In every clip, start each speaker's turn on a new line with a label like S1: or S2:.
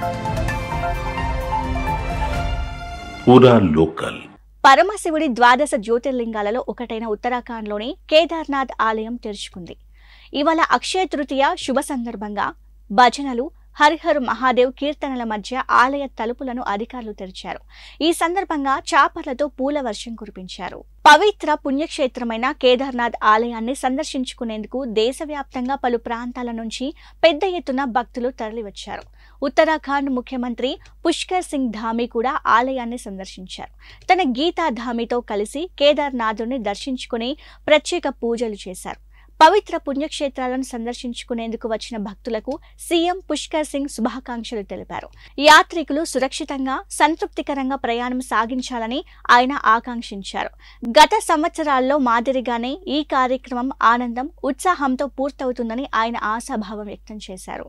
S1: పూరా లోకల్
S2: పరమశివుడి ద్వాదశ జ్యోతిర్లింగాలలో ఒకటైన ఉత్తరాఖండ్లోని కేదార్నాథ్ ఆలయం తెరుచుకుంది ఇవాళ అక్షయ తృతీయ శుభ సందర్భంగా భజనలు హరిహర్ మహాదేవ్ కీర్తనల మధ్య ఆలయ తలుపులను అధికారులు తెరిచారు ఈ సందర్భంగా చాపర్లతో పూల వర్షం కురిపించారు పవిత్ర పుణ్యక్షేత్రమైన కేదార్నాథ్ ఆలయాన్ని సందర్శించుకునేందుకు దేశవ్యాప్తంగా పలు ప్రాంతాల నుంచి పెద్ద ఎత్తున భక్తులు తరలివచ్చారు ఉత్తరాఖండ్ ముఖ్యమంత్రి పుష్కర్ సింగ్ ధామి కూడా ఆలయాన్ని సందర్శించారు తన గీతా ధామితో కలిసి కేదార్నాథుని దర్శించుకుని ప్రత్యేక పూజలు చేశారు పవిత్ర పుణ్యక్షేత్రాలను సందర్శించుకునేందుకు వచ్చిన భక్తులకు సీఎం పుష్కర్ సింగ్ శుభాకాంక్షలు తెలిపారు యాత్రికులు సురక్షితంగా సంతృప్తికరంగా ప్రయాణం సాగించాలని ఆయన ఆకాంక్షించారు గత సంవత్సరాల్లో మాదిరిగానే ఈ కార్యక్రమం ఆనందం ఉత్సాహంతో పూర్తవుతుందని ఆయన ఆశాభావం వ్యక్తం చేశారు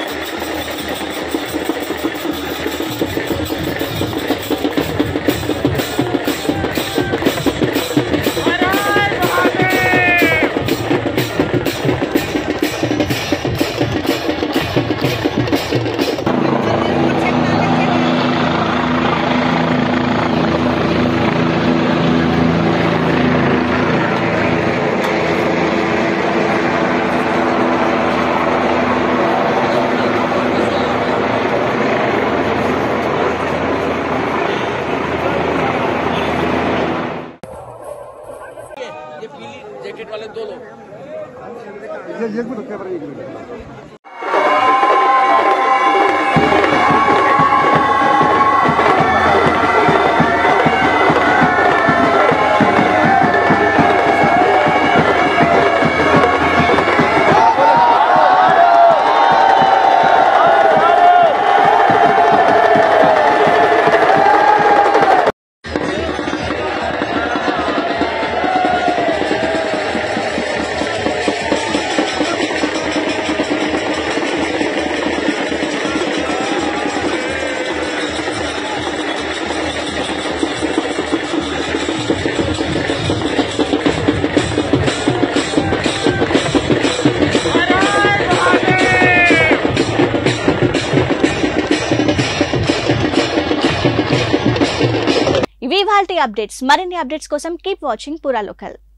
S3: ये पीली जैकेट वाले दो लोग
S2: ఇవి వాళ్ళ అప్డేట్స్ మరిన్ని అప్డేట్స్ కోసం కీప్ వాచింగ్ పురా లోకల్